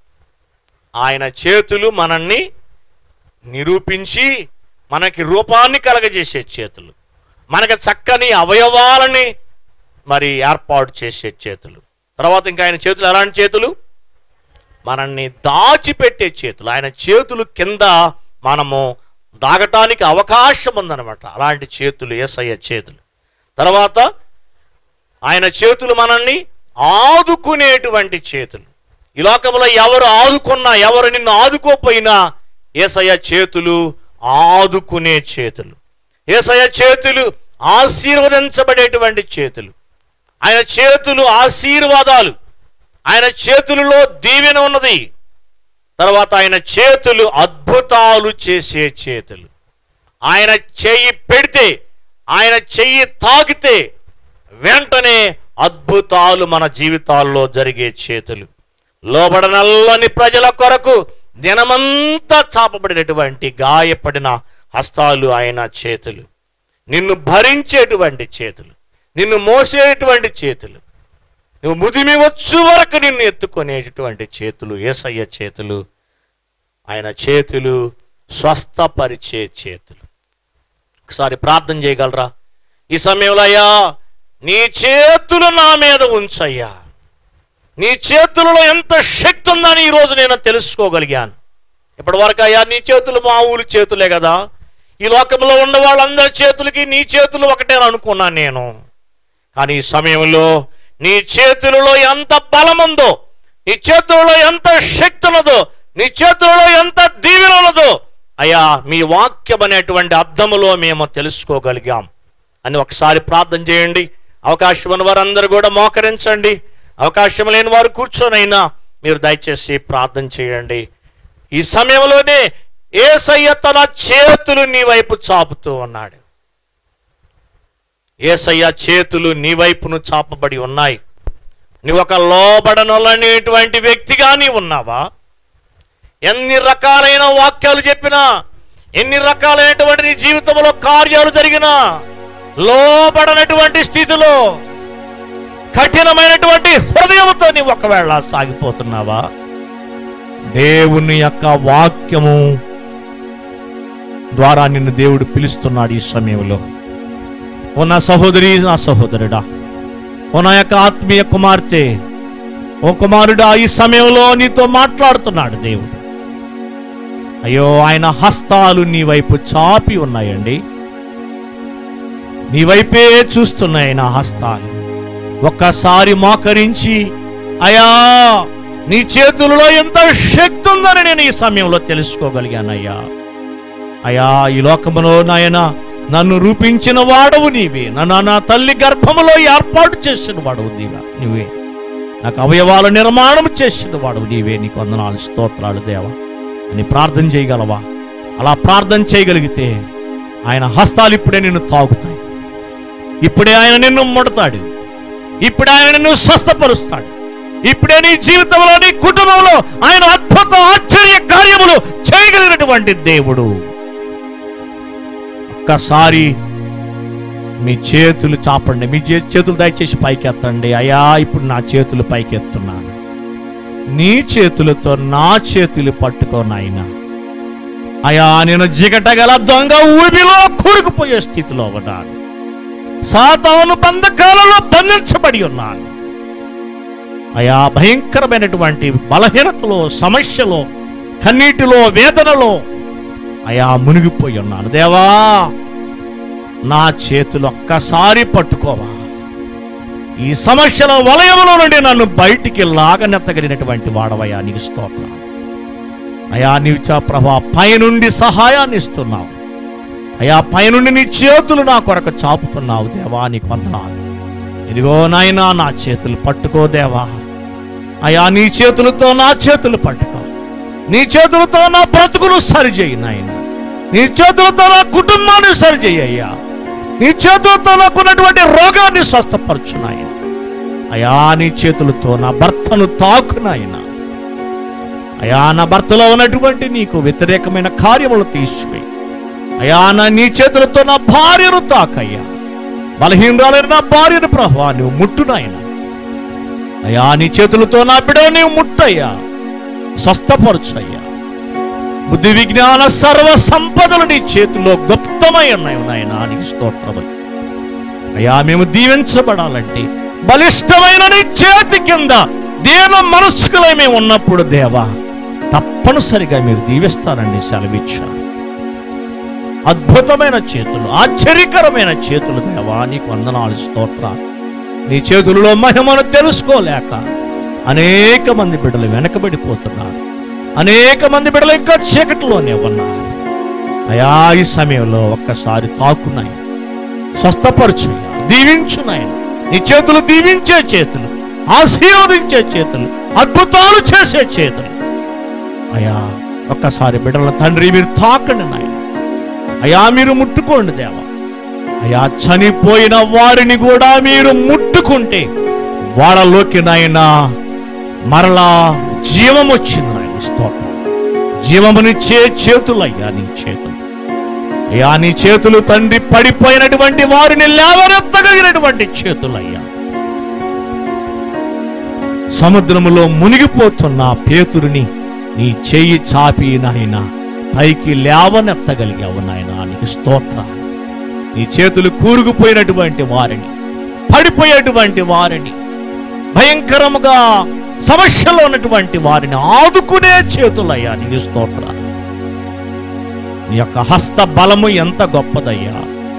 ఆయన చేతులు మనల్ని నిరూపించి మనకి రూపాన్ని కలగజేసే చేతులు మనకి చక్కని అవయవాలని మరి ఏర్పాటు చేసే చేతులు తర్వాత ఇంకా ఆయన చేతులు ఎలాంటి చేతులు మనల్ని దాచిపెట్టే చేతులు ఆయన చేతులు కింద మనము దాగటానికి అవకాశం ఉందన్నమాట అలాంటి చేతులు ఏసయ్య చేతులు తర్వాత ఆయన చేతులు మనల్ని ఆదుకునేటువంటి చేతులు ఈ లోకంలో ఎవరు ఆదుకున్నా ఎవరు నిన్ను ఆదుకోపోయినా ఏసయ్య చేతులు ఆదుకునే చేతులు ఏసయ్య చేతులు ఆశీర్వదించబడేటువంటి చేతులు ఆయన చేతులు ఆశీర్వాదాలు ఆయన చేతులలో దీవెన ఉన్నది తర్వాత ఆయన చేతులు అద్భుతాలు చేసే చేతులు ఆయన చెయ్యి పెడితే ఆయన చెయ్యి తాకితే వెంటనే అద్భుతాలు మన జీవితాల్లో జరిగే చేతులు లోబడనల్లని ప్రజల కొరకు దినమంతా చాపబడినటువంటి గాయపడిన హస్తాలు ఆయన చేతులు నిన్ను భరించేటువంటి చేతులు నిన్ను మోసేటువంటి చేతులు నువ్వు ముదిమి వచ్చు వరకు నిన్ను ఎత్తుకునేటటువంటి చేతులు ఏసయ్య చేతులు ఆయన చేతులు స్వస్థపరిచే చేతులు ఒకసారి ప్రార్థన చేయగలరా ఈ సమయంలో అయ్యా నీ చేతులు నా మీద ఉంచయ్యా నీ చేతులలో ఎంత శక్తి ఉందని ఈరోజు నేను తెలుసుకోగలిగాను ఇప్పటి వరకు అయ్యా నీ చేతులు మామూలు చేతులే కదా ఈ లోకంలో ఉన్న వాళ్ళందరి చేతులకి నీ చేతులు ఒకటే అనుకున్నాను నేను కానీ ఈ సమయంలో నీ చేతులలో ఎంత బలం ఉందో నీ చేతులలో ఎంత శక్తి ఉన్నదో నీ చేతులలో ఎంత దీవెన ఉన్నదో అయ్యా మీ వాక్యం అనేటువంటి అర్థములో మేము తెలుసుకోగలిగాం అని ఒకసారి ప్రార్థన చేయండి అవకాశం ఉన్న వారందరూ కూడా మోకరించండి అవకాశం లేని వారు కూర్చొనైనా మీరు దయచేసి ప్రార్థన చేయండి ఈ సమయంలోనే ఏసయ్య తన చేతులు నీ వైపు చాపుతూ ఉన్నాడు ఏసయ్య చేతులు నీ వైపును చాపబడి ఉన్నాయి నువ్వు ఒక లోబడనొలనేటువంటి వ్యక్తిగా నీ ఉన్నావా ఎన్ని రకాలైన వాక్యాలు చెప్పినా ఎన్ని రకాలైనటువంటి నీ జీవితంలో కార్యాలు జరిగినా లోబడనటువంటి స్థితిలో కఠినమైనటువంటి హృదయంతో నీవు ఒకవేళ సాగిపోతున్నావా దేవుని యొక్క వాక్యము ద్వారా నిన్ను దేవుడు పిలుస్తున్నాడు ఈ సమయంలో ఓ నా సహోదరి నా సహోదరుడా ఓ నా యొక్క ఆత్మీయ కుమార్తె ఓ కుమారుడా ఈ సమయంలో నీతో మాట్లాడుతున్నాడు దేవుడు అయ్యో ఆయన హస్తాలు నీ వైపు చాపి ఉన్నాయండి నీ వైపే చూస్తున్నాయి నా హస్తాలు ఒక్కసారి మోకరించి అయా నీ చేతులలో ఎంత శక్తి ఉందని నేను ఈ సమయంలో తెలుసుకోగలిగానయ్యా అయా ఈ లోకములో నాయన నన్ను రూపించిన వాడవు నీవే నన్ను నా తల్లి గర్భములో ఏర్పాటు చేసిన వాడవు నీవే నువ్వే నాకు అవయవాల నిర్మాణం చేసిన వాడవు నీవే నీకు వందనాలు స్తోత్రాలు దేవా అని ప్రార్థన చేయగలవా అలా ప్రార్థన చేయగలిగితే ఆయన హస్తాలు ఇప్పుడే నిన్ను తాగుతాయి ఇప్పుడే ఆయన నిన్ను ముడతాడు ఇప్పుడే ఆయన నిన్ను స్వస్థపరుస్తాడు ఇప్పుడే నీ జీవితంలో నీ కుటుంబంలో ఆయన అద్భుత ఆశ్చర్య కార్యములు చేయగలిగినటువంటి దేవుడు ఒక్కసారి మీ చేతులు చాపండి మీ చే- చేతులు దయచేసి పైకెత్తండి అయ్యా ఇప్పుడు నా చేతులు పైకెత్తున్నాను నీ చేతులతో నా చేతులు పట్టుకో నాయనా అయా నేను జిగటగల దొంగ ఊబిలో కూరుకుపోయే స్థితిలో ఉన్నాను సాతాను బంధకాలలో బంధించబడి ఉన్నాను అయా భయంకరమైనటువంటి బలహీనతలో సమస్యలో కన్నీటిలో వేదనలో అయా మునిగిపోయి ఉన్నాను దేవా నా చేతులు ఒక్కసారి పట్టుకోవా ఈ సమస్యల వలయంలో నుండి నన్ను బయటికి లాగనెత్తగలిగినటువంటి వాడవయ్యా నీకు స్తోత్రం అయా నీవు చా ప్రభా పైనుండి సహాయాన్ని ఇస్తున్నావు అయా పైనుండి నీ చేతులు నా కొరకు చాపుతున్నావు దేవా నీకు వందనాలు ఇదిగో నాయనా నా చేతులు పట్టుకో దేవా అయా నీ చేతులతో నా చేతులు పట్టుకో నీ చేతులతో నా బ్రతుకును సరిచేయి నాయన నీ చేతులతో నా కుటుంబాన్ని సరిచేయి అయ్యా నీ చేతులతో నాకున్నటువంటి రోగాన్ని స్వస్థపరచు నాయన అయా నీ చేతులతో నా భర్తను తాకు నాయనా అయా నా భర్తలో ఉన్నటువంటి నీకు వ్యతిరేకమైన కార్యములు తీసివేయి అయా నా నీ చేతులతో నా భార్యను తాకయ్యా బలహీనరాలైన నా భార్యను ప్రభా నువ్వు ముట్టు నాయన అయా నీ చేతులతో నా బిడ నీవు ముట్టయ్యా స్వస్థపరచయ్యా బుద్ధి విజ్ఞాన సర్వ సంపదలు నీ చేతిలో గుప్తమై ఉన్నాయి నాయన నీకు స్తోత్రములు అయ్యా మేము దీవించబడాలంటే బలిష్టమైన నీ చేతి కింద దేవ మనస్కులై మేము ఉన్నప్పుడు దేవా తప్పనిసరిగా మీరు దీవిస్తారండి సెలవిచ్చారు అద్భుతమైన చేతులు ఆశ్చర్యకరమైన చేతులు దేవా నీకు వందనాలు స్తోత్ర నీ చేతులలో మహిమను తెలుసుకోలేక అనేక మంది బిడ్డలు వెనకబడిపోతున్నారు అనేక మంది బిడ్డలు ఇంకా చీకటిలోనే ఉన్నారు అయా ఈ సమయంలో ఒక్కసారి తాకున్నాయి స్వస్థపరచు దీవించు నాయన నీ చేతులు దీవించే చేతులు ఆశీర్వదించే చేతులు అద్భుతాలు చేసే చేతులు అయా ఒక్కసారి బిడ్డల తండ్రి మీరు తాకండి నాయన అయా మీరు ముట్టుకోండి దేవా అయా చనిపోయిన వారిని కూడా మీరు ముట్టుకుంటే వాళ్ళలోకి నాయన మరలా జీవం వచ్చింది నాయన స్తోత్రం జీవమునిచ్చే చేతులయ్యా నీ చేతులు అయ్యా నీ చేతులు తండ్రి పడిపోయినటువంటి వారిని లేవనెత్తగలిగినటువంటి చేతులయ్యా సముద్రములో మునిగిపోతున్న పేతురుని నీ చెయ్యి చాపి నాయన పైకి లేవనెత్తగలిగావు నాయన నీకు స్తోత్ర నీ చేతులు కూరుకుపోయినటువంటి వారిని పడిపోయేటువంటి వారిని భయంకరముగా సమస్యలో ఉన్నటువంటి వారిని ఆదుకునే చేతులయ్యా నీ స్తోత్ర నీ యొక్క హస్త బలము ఎంత గొప్పదయ్యా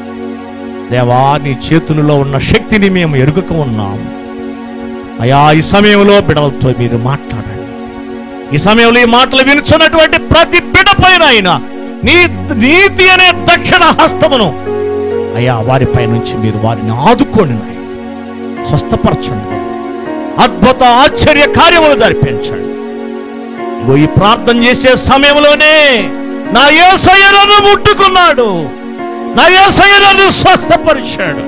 దేవా నీ చేతులలో ఉన్న శక్తిని మేము ఎరుగక ఉన్నాం అయా ఈ సమయంలో బిడలతో మీరు మాట్లాడండి ఈ సమయంలో ఈ మాటలు వినుచున్నటువంటి ప్రతి బిడ పైన అయినా నీ నీతి అనే దక్షిణ హస్తమును అయ్యా వారిపై నుంచి మీరు వారిని ఆదుకోండి నాయన స్వస్థపరచండి నాయన. అద్భుత ఆశ్చర్య కార్యములు జరిపించండి ఇగో ఈ ప్రార్థన చేసే సమయంలోనే నా యేసయ్య నన్ను ముట్టుకున్నాడు నా యేసయ్య నన్ను స్వస్థపరిచాడు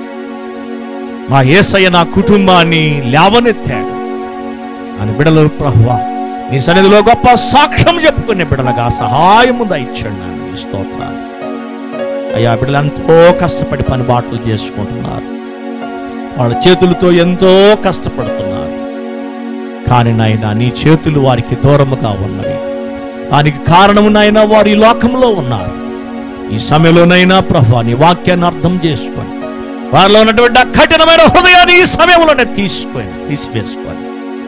మా యేసయ్య నా కుటుంబాన్ని లేవనెత్తాడు అని బిడలు ప్రభువా నీ సన్నిధిలో గొప్ప సాక్ష్యం చెప్పుకునే బిడలగా సహాయము దయచండి నాయన నీ స్తోత్రాలు అయ్యా బిడ్డలు ఎంతో కష్టపడి పని బాటలు చేసుకుంటున్నారు వాళ్ళ చేతులతో ఎంతో కష్టపడుతున్నారు కానీ నాయన నీ చేతులు వారికి దూరముగా ఉన్నవి దానికి కారణము నాయన వారు ఈ లోకంలో ఉన్నారు ఈ సమయంలోనైనా ప్రభు నీ వాక్యాన్ని అర్థం చేసుకొని వారిలో ఉన్నటువంటి ఆ కఠినమైన హృదయాన్ని ఈ సమయంలోనే తీసుకొని తీసివేసుకొని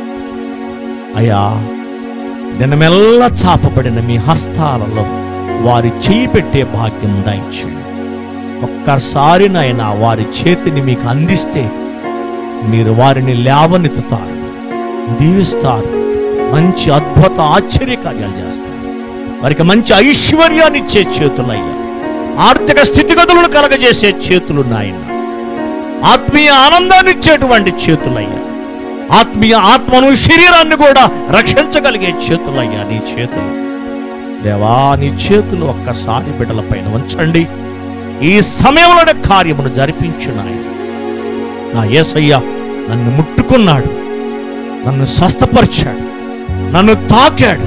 అయ్యా దినమెల్ల చాపబడిన మీ హస్తాలలో వారి చేయి పెట్టే భాగ్యం దయచేయండి ఒక్కసారి నాయన వారి చేతిని మీకు అందిస్తే మీరు వారిని లేవనెత్తుతారు దీవిస్తారు మంచి అద్భుత ఆశ్చర్య కార్యాలు చేస్తారు వారికి మంచి ఐశ్వర్యాన్ని ఇచ్చే చేతులయ్యా ఆర్థిక స్థితిగతులను కలగజేసే చేతులు నాయన ఆత్మీయ ఆనందాన్ని ఇచ్చేటువంటి చేతులయ్యా ఆత్మీయ ఆత్మను శరీరాన్ని కూడా రక్షించగలిగే చేతులయ్యా నీ చేతులు దేవా నీ చేతులు ఒక్కసారి బిడ్డల పైన ఉంచండి ఈ సమయంలోనే కార్యమును జరిపించు నాయన నా యేసయ్య నన్ను ముట్టుకున్నాడు నన్ను స్వస్థపరిచాడు నన్ను తాకాడు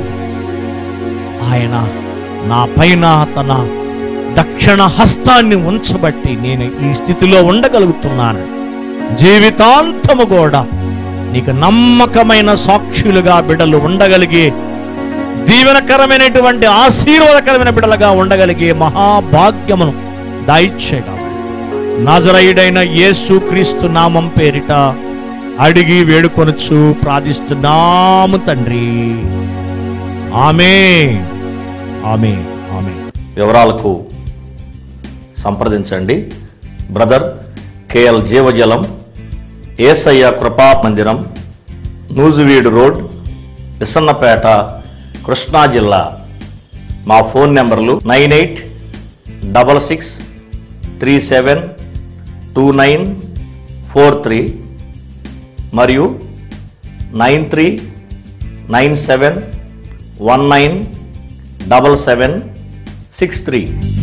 ఆయన నా పైన తన దక్షిణ హస్తాన్ని ఉంచబట్టి నేను ఈ స్థితిలో ఉండగలుగుతున్నాను జీవితాంతము కూడా నీకు నమ్మకమైన సాక్షులుగా బిడ్డలు ఉండగలిగే దీవెనకరమైనటువంటి ఆశీర్వాదకరమైన బిడ్డలుగా ఉండగలిగే మహాభాగ్యమును దాయిచ్చేయగలరు నజరయుడైన యేసు క్రీస్తు నామం పేరిట అడిగి వేడుకొనొచ్చు ప్రార్థిస్తున్నాము తండ్రి ఆమె ఆమె ఆమె వివరాలకు సంప్రదించండి బ్రదర్ కేఎల్ జీవజలం ఏసయ్య కృపా మందిరం నూజువీడు రోడ్ విసన్నపేట కృష్ణా జిల్లా మా ఫోన్ నెంబర్లు nine eight double six three seven two nine four three మరియు nine three nine seven one nine double seven six three